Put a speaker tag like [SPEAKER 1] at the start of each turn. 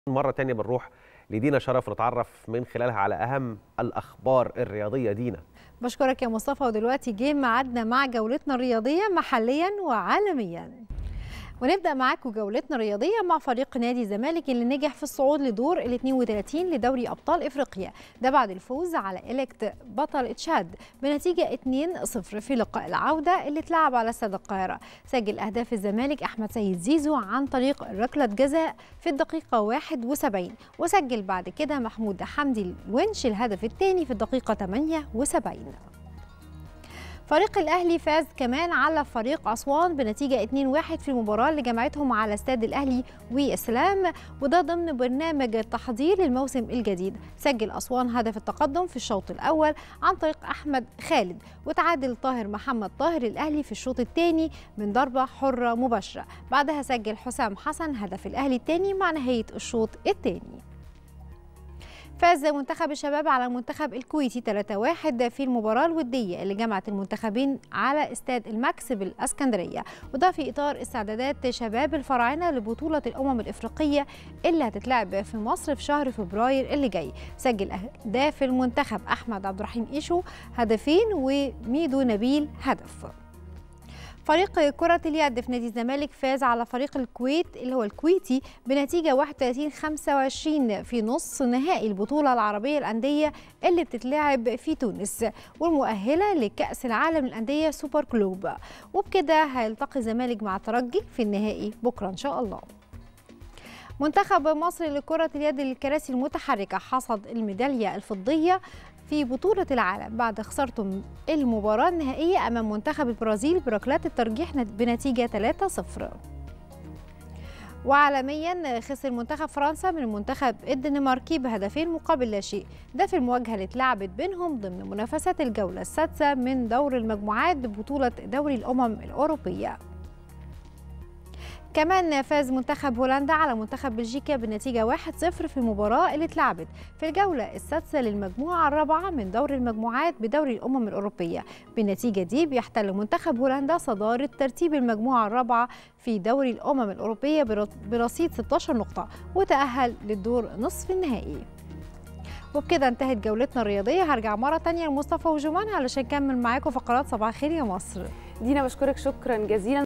[SPEAKER 1] مرة تانية بنروح لدينا شرف نتعرف من خلالها على أهم الأخبار الرياضية دينا
[SPEAKER 2] بشكرك يا مصطفى ودلوقتي جه ميعادنا مع جولتنا الرياضية محليا وعالميا ونبدا معاكم جولتنا الرياضيه مع فريق نادي الزمالك اللي نجح في الصعود لدور ال 32 لدوري ابطال افريقيا ده بعد الفوز على إليكت بطل تشاد بنتيجه 2-0 في لقاء العوده اللي اتلعب على استاد القاهره سجل اهداف الزمالك احمد سيد زيزو عن طريق ركله جزاء في الدقيقه 71 وسجل بعد كده محمود حمدي الونش الهدف الثاني في الدقيقه 78 فريق الأهلي فاز كمان على فريق أسوان بنتيجة 2-1 في المباراة اللي جمعتهم على استاد الأهلي والسلام وده ضمن برنامج التحضير للموسم الجديد سجل أسوان هدف التقدم في الشوط الأول عن طريق أحمد خالد وتعادل طاهر محمد طاهر الأهلي في الشوط الثاني من ضربة حرة مباشرة بعدها سجل حسام حسن هدف الأهلي الثاني مع نهاية الشوط الثاني فاز منتخب الشباب على المنتخب الكويتي 3-1 في المباراة الودية اللي جمعت المنتخبين على استاد الماكس بالاسكندرية وده في إطار استعدادات شباب الفراعنة لبطولة الأمم الإفريقية اللي هتتلعب في مصر في شهر فبراير اللي جاي سجل أهداف المنتخب أحمد عبد الرحيم إيشو هدفين وميدو نبيل هدف فريق كرة اليد في نادي الزمالك فاز على فريق الكويت اللي هو الكويتي بنتيجة 31 25 في نص نهائي البطولة العربية الأندية اللي بتتلعب في تونس والمؤهلة لكأس العالم للأندية سوبر كلوب وبكده هيلتقي الزمالك مع الترجي في النهائي بكرة إن شاء الله منتخب مصر لكرة اليد للكراسي المتحركة حصد الميدالية الفضية في بطولة العالم بعد خسارته المباراة النهائية أمام منتخب البرازيل بركلات الترجيح بنتيجة 3-0 وعالميا خسر منتخب فرنسا من المنتخب الدنماركي بهدفين مقابل لا شيء ده في المواجهة اللي اتلعبت بينهم ضمن منافسات الجولة السادسة من دور المجموعات ببطولة دوري الأمم الأوروبية كمان فاز منتخب هولندا على منتخب بلجيكا بنتيجة 1-0 في المباراة اللي اتلعبت في الجولة السادسة للمجموعة الرابعة من دور المجموعات بدوري الأمم الأوروبية بالنتيجة دي بيحتل منتخب هولندا صدارة ترتيب المجموعة الرابعة في دوري الأمم الأوروبية برصيد 16 نقطة وتأهل للدور نصف النهائي وبكده انتهت جولتنا الرياضية هرجع مرة تانية لمصطفى وجمان علشان نكمل معاكم فقرات صباح الخير يا مصر
[SPEAKER 3] دينا بشكرك شكرا جزيلا